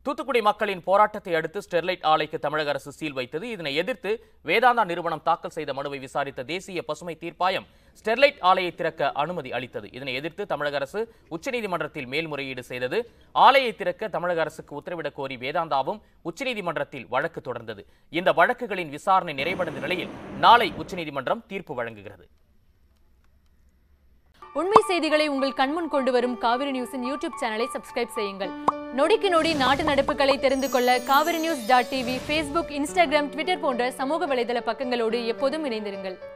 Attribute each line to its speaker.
Speaker 1: தூத்துக்குடி மக்களின் போராட்டத்தை அடுத்து ஸ்டெர்லைட் ஆலைக்கு தமிழக அரசு சீல் வைத்தது இதனை எதிர்த்து வேதாந்தா நிறுவனம் தாக்கல் செய்த மனுவை விசாரித்த தேசிய பசுமை தீர்ப்பாயம் ஸ்டெர்லைட் ஆலையை திறக்க அனுமதி அளித்தது இதனை எதிர்த்து தமிழக அரசு உச்சநீதிமன்றத்தில் மேல்முறையீடு செய்தது ஆலையை திறக்க தமிழக அரசுக்கு உத்தரவிடக் கோரி வேதாந்தாவும் உச்சநீதிமன்றத்தில் வழக்கு தொடர்ந்தது இந்த வழக்குகளின் விசாரணை நிறைவடைந்த நிலையில் நாளை உச்சநீதிமன்றம் தீர்ப்பு வழங்குகிறது
Speaker 2: உண்மை செய்திகளை உங்கள் கண்முன் கொண்டு வரும் காவிரி நியூஸின் யூடியூப் சேனலை சப்ஸ்கிரைப் செய்யுங்கள் நொடிக்கு நொடி நாட்டு நடப்புகளை தெரிந்து கொள்ள Kaveri news dot TV Facebook Instagram Twitter போன்ற சமூக வலைதள பக்கங்களோடு எப்போதும் இணைந்திருங்கள்